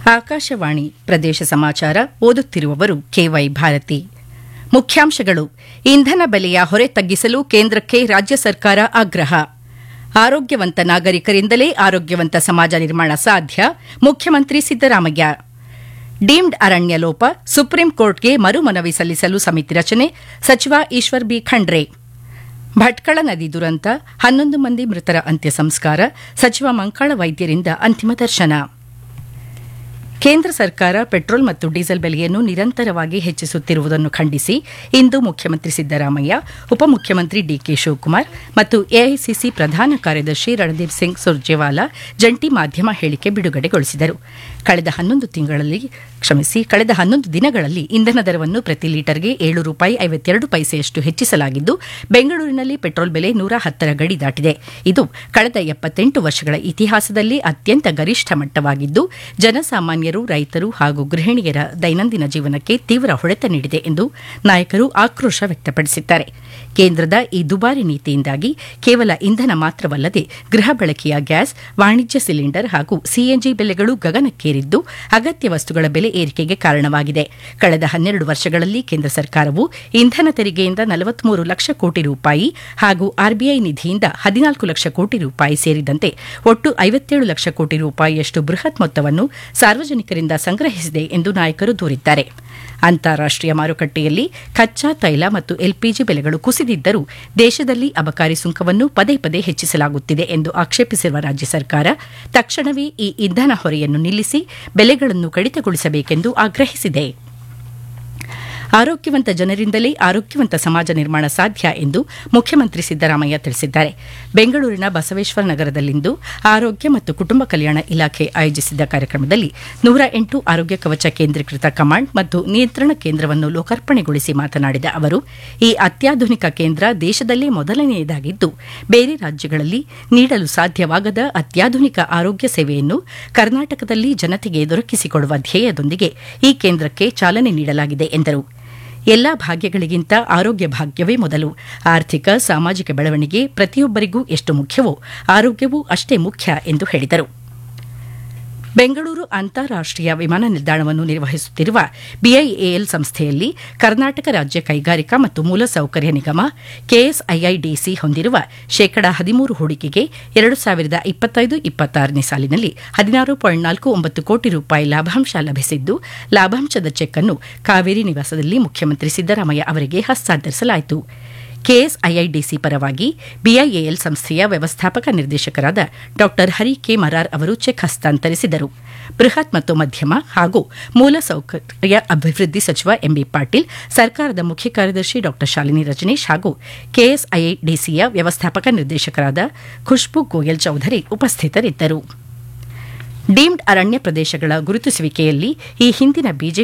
ಆಕಾಶವಾಣಿ ಪ್ರದೇಶ ಸಮಾಚಾರ ಓದುತ್ತಿರುವವರು ಕೆವೈ ಭಾರತಿ ಮುಖ್ಯಾಂಶಗಳು ಇಂಧನ ಬೆಲೆಯ ಹೊರೆ ತಗ್ಗಿಸಲು ಕೇಂದ್ರಕ್ಕೆ ರಾಜ್ಯ ಸರ್ಕಾರ ಆಗ್ರಹ ಆರೋಗ್ಯವಂತ ನಾಗರಿಕರಿಂದಲೇ ಆರೋಗ್ಯವಂತ ಸಮಾಜ ನಿರ್ಮಾಣ ಸಾಧ್ಯ ಮುಖ್ಯಮಂತ್ರಿ ಸಿದ್ದರಾಮಯ್ಯ ಡೀಮ್ಡ್ ಅರಣ್ಯ ಲೋಪ ಸುಪ್ರೀಂ ಕೋರ್ಟ್ಗೆ ಮರು ಮನವಿ ಸಲ್ಲಿಸಲು ಸಮಿತಿ ರಚನೆ ಸಚಿವ ಈಶ್ವರ್ ಬಿ ಖಂಡ್ರೆ ಭಟ್ಕಳ ನದಿ ದುರಂತ ಹನ್ನೊಂದು ಮಂದಿ ಮೃತರ ಅಂತ್ಯ ಸಂಸ್ಕಾರ ಸಚಿವ ಮಂಕಾಳ ವೈದ್ಯರಿಂದ ಅಂತಿಮ ದರ್ಶನ ಕೇಂದ್ರ ಸರ್ಕಾರ ಪೆಟ್ರೋಲ್ ಮತ್ತು ಡೀಸೆಲ್ ಬೆಲೆಯನ್ನು ನಿರಂತರವಾಗಿ ಹೆಚ್ಚಿಸುತ್ತಿರುವುದನ್ನು ಖಂಡಿಸಿ ಇಂದು ಮುಖ್ಯಮಂತ್ರಿ ಸಿದ್ದರಾಮಯ್ಯ ಉಪಮುಖ್ಯಮಂತ್ರಿ ಡಿಕೆ ಶಿವಕುಮಾರ್ ಮತ್ತು ಎಐಸಿಸಿ ಪ್ರಧಾನ ಕಾರ್ಯದರ್ಶಿ ರಣದೀಪ್ ಸಿಂಗ್ ಸುರ್ಜೇವಾಲಾ ಜಂಟಿ ಮಾಧ್ಯಮ ಹೇಳಿಕೆ ಬಿಡುಗಡೆಗೊಳಿಸಿದರು ಕಳೆದ ಹನ್ನೊಂದು ತಿಂಗಳಲ್ಲಿ ಕ್ಷಮಿಸಿ ಕಳೆದ ಹನ್ನೊಂದು ದಿನಗಳಲ್ಲಿ ಇಂಧನ ದರವನ್ನು ಪ್ರತಿ ಲೀಟರ್ಗೆ ಏಳು ರೂಪಾಯಿ ಐವತ್ತೆರಡು ಪೈಸೆಯಷ್ಟು ಹೆಚ್ಚಿಸಲಾಗಿದ್ದು ಬೆಂಗಳೂರಿನಲ್ಲಿ ಪೆಟ್ರೋಲ್ ಬೆಲೆ ನೂರ ಹತ್ತರ ಗಡಿ ದಾಟಿದೆ ಇದು ಕಳೆದ ಎಪ್ಪತ್ತೆಂಟು ವರ್ಷಗಳ ಇತಿಹಾಸದಲ್ಲಿ ಅತ್ಯಂತ ಗರಿಷ್ಠ ಮಟ್ಟವಾಗಿದ್ದು ಜನಸಾಮಾನ್ಯರು ರೈತರು ಹಾಗೂ ಗೃಹಿಣಿಯರ ದೈನಂದಿನ ಜೀವನಕ್ಕೆ ತೀವ್ರ ಹೊಡೆತ ನೀಡಿದೆ ಎಂದು ನಾಯಕರು ಆಕ್ರೋಶ ವ್ಯಕ್ತಪಡಿಸಿದ್ದಾರೆ ಕೇಂದ್ರದ ಈ ದುಬಾರಿ ನೀತಿಯಿಂದಾಗಿ ಕೇವಲ ಇಂಧನ ಮಾತ್ರವಲ್ಲದೆ ಗೃಹ ಬಳಕೆಯ ಗ್ಯಾಸ್ ವಾಣಿಜ್ಯ ಸಿಲಿಂಡರ್ ಹಾಗೂ ಸಿಎನ್ಜಿ ಬೆಲೆಗಳು ಗಗನಕ್ಕೇರಿದ್ದು ಅಗತ್ಯ ವಸ್ತುಗಳ ಬೆಲೆ ಏರಿಕೆಗೆ ಕಾರಣವಾಗಿದೆ ಕಳೆದ ಹನ್ನೆರಡು ವರ್ಷಗಳಲ್ಲಿ ಕೇಂದ್ರ ಸರ್ಕಾರವು ಇಂಧನ ತೆರಿಗೆಯಿಂದ ನಲವತ್ಮೂರು ಲಕ್ಷ ಕೋಟಿ ರೂಪಾಯಿ ಹಾಗೂ ಆರ್ಬಿಐ ನಿಧಿಯಿಂದ ಹದಿನಾಲ್ಕು ಲಕ್ಷ ಕೋಟಿ ರೂಪಾಯಿ ಸೇರಿದಂತೆ ಒಟ್ಟು ಐವತ್ತೇಳು ಲಕ್ಷ ಕೋಟಿ ರೂಪಾಯಿಯಷ್ಟು ಬೃಹತ್ ಮೊತ್ತವನ್ನು ಸಾರ್ವಜನಿಕರಿಂದ ಸಂಗ್ರಹಿಸಿದೆ ಎಂದು ನಾಯಕರು ದೂರಿದ್ದಾರೆ ಅಂತಾರಾಷ್ಟೀಯ ಮಾರುಕಟ್ಟೆಯಲ್ಲಿ ಕಚ್ಚಾ ತೈಲ ಮತ್ತು ಎಲ್ಪಿಜಿ ಬೆಲೆಗಳು ಕುಸಿದಿದ್ದರೂ ದೇಶದಲ್ಲಿ ಅಬಕಾರಿ ಸುಂಕವನ್ನು ಪದೇ ಪದೇ ಹೆಚ್ಚಿಸಲಾಗುತ್ತಿದೆ ಎಂದು ಆಕ್ಷೇಪಿಸಿರುವ ರಾಜ್ಯ ಸರ್ಕಾರ ತಕ್ಷಣವೇ ಈ ಇಂಧನ ಹೊರೆಯನ್ನು ನಿಲ್ಲಿಸಿ ಬೆಲೆಗಳನ್ನು ಕಡಿತಗೊಳಿಸಬೇಕೆಂದು ಆಗ್ರಹಿಸಿದೆ ಆರೋಗ್ಯವಂತ ಜನರಿಂದಲೇ ಆರೋಗ್ಯವಂತ ಸಮಾಜ ನಿರ್ಮಾಣ ಸಾಧ್ಯ ಎಂದು ಮುಖ್ಯಮಂತ್ರಿ ಸಿದ್ದರಾಮಯ್ಯ ತಿಳಿಸಿದ್ದಾರೆ ಬೆಂಗಳೂರಿನ ಬಸವೇಶ್ವರ ನಗರದಲ್ಲಿಂದು ಆರೋಗ್ಯ ಮತ್ತು ಕುಟುಂಬ ಕಲ್ಯಾಣ ಇಲಾಖೆ ಆಯೋಜಿಸಿದ್ದ ಕಾರ್ಯಕ್ರಮದಲ್ಲಿ ನೂರ ಎಂಟು ಆರೋಗ್ಯ ಕವಚ ಕೇಂದ್ರೀಕೃತ ಕಮಾಂಡ್ ಮತ್ತು ನಿಯಂತ್ರಣ ಕೇಂದ್ರವನ್ನು ಲೋಕಾರ್ಪಣೆಗೊಳಿಸಿ ಮಾತನಾಡಿದ ಅವರು ಈ ಅತ್ಯಾಧುನಿಕ ಕೇಂದ್ರ ದೇಶದಲ್ಲೇ ಮೊದಲನೆಯದಾಗಿದ್ದು ಬೇರೆ ರಾಜ್ಯಗಳಲ್ಲಿ ನೀಡಲು ಸಾಧ್ಯವಾಗದ ಅತ್ಯಾಧುನಿಕ ಆರೋಗ್ಯ ಸೇವೆಯನ್ನು ಕರ್ನಾಟಕದಲ್ಲಿ ಜನತೆಗೆ ದೊರಕಿಸಿಕೊಡುವ ಧ್ಯೇಯದೊಂದಿಗೆ ಈ ಕೇಂದ್ರಕ್ಕೆ ಚಾಲನೆ ನೀಡಲಾಗಿದೆ ಎಂದರು ಎಲ್ಲಾ ಭಾಗ್ಯಗಳಿಗಿಂತ ಆರೋಗ್ಯ ಭಾಗ್ಯವೇ ಮೊದಲು ಆರ್ಥಿಕ ಸಾಮಾಜಿಕ ಬೆಳವಣಿಗೆ ಪ್ರತಿಯೊಬ್ಬರಿಗೂ ಎಷ್ಟು ಮುಖ್ಯವೋ ಆರೋಗ್ಯವೂ ಅಷ್ಟೇ ಮುಖ್ಯ ಎಂದು ಹೇಳಿದರು ಬೆಂಗಳೂರು ಅಂತಾರಾಷ್ಟೀಯ ವಿಮಾನ ನಿಲ್ದಾಣವನ್ನು ನಿರ್ವಹಿಸುತ್ತಿರುವ ಬಿಐಎಎಲ್ ಸಂಸ್ಥೆಯಲ್ಲಿ ಕರ್ನಾಟಕ ರಾಜ್ಯ ಕೈಗಾರಿಕಾ ಮತ್ತು ಮೂಲಸೌಕರ್ಯ ನಿಗಮ ಕೆಎಸ್ಐಐಡಿಸಿ ಹೊಂದಿರುವ ಶೇಕಡಾ ಹದಿಮೂರು ಹೂಡಿಕೆಗೆ ಎರಡು ಸಾವಿರದ ಇಪ್ಪತ್ತೈದು ಇಪ್ಪತ್ತಾರನೇ ಸಾಲಿನಲ್ಲಿ ಹದಿನಾರು ಪಾಯಿಂಟ್ ನಾಲ್ಕು ಒಂಬತ್ತು ಕೋಟಿ ರೂಪಾಯಿ ಲಾಭಾಂಶ ಲಭಿಸಿದ್ದು ಲಾಭಾಂಶದ ಚೆಕ್ ಅನ್ನು ಕಾವೇರಿ ನಿವಾಸದಲ್ಲಿ ಮುಖ್ಯಮಂತ್ರಿ ಸಿದ್ದರಾಮಯ್ಯ ಅವರಿಗೆ ಹಸ್ತಾಂತರಿಸಲಾಯಿತು ಕೆಎಸ್ಐಐಡಿಸಿ ಪರವಾಗಿ ಬಿಐಎಎಲ್ ಸಂಸ್ಥೆಯ ವ್ಯವಸ್ಥಾಪಕ ನಿರ್ದೇಶಕರಾದ ಡಾ ಹರಿ ಕೆ ಮರಾರ್ ಅವರು ಚೆಕ್ ಹಸ್ತಾಂತರಿಸಿದರು ಬೃಹತ್ ಮತ್ತು ಮಧ್ಯಮ ಹಾಗೂ ಮೂಲಸೌಕರ್ಯ ಅಭಿವೃದ್ಧಿ ಸಚಿವ ಎಂಬಿ ಪಾಟೀಲ್ ಸರ್ಕಾರದ ಮುಖ್ಯ ಕಾರ್ಯದರ್ಶಿ ಡಾ ಶಾಲಿನಿ ರಜನೀಶ್ ಹಾಗೂ ಕೆಎಸ್ಐಐಡಿಸಿಯ ವ್ಯವಸ್ಥಾಪಕ ನಿರ್ದೇಶಕರಾದ ಖುಷ್ಬು ಗೋಯಲ್ ಚೌಧರಿ ಉಪಸ್ಥಿತರಿದ್ದರು ಡೀಮ್ಡ್ ಅರಣ್ಯ ಪ್ರದೇಶಗಳ ಗುರುತಿಸುವಿಕೆಯಲ್ಲಿ ಈ ಹಿಂದಿನ ಬಿಜೆಪಿ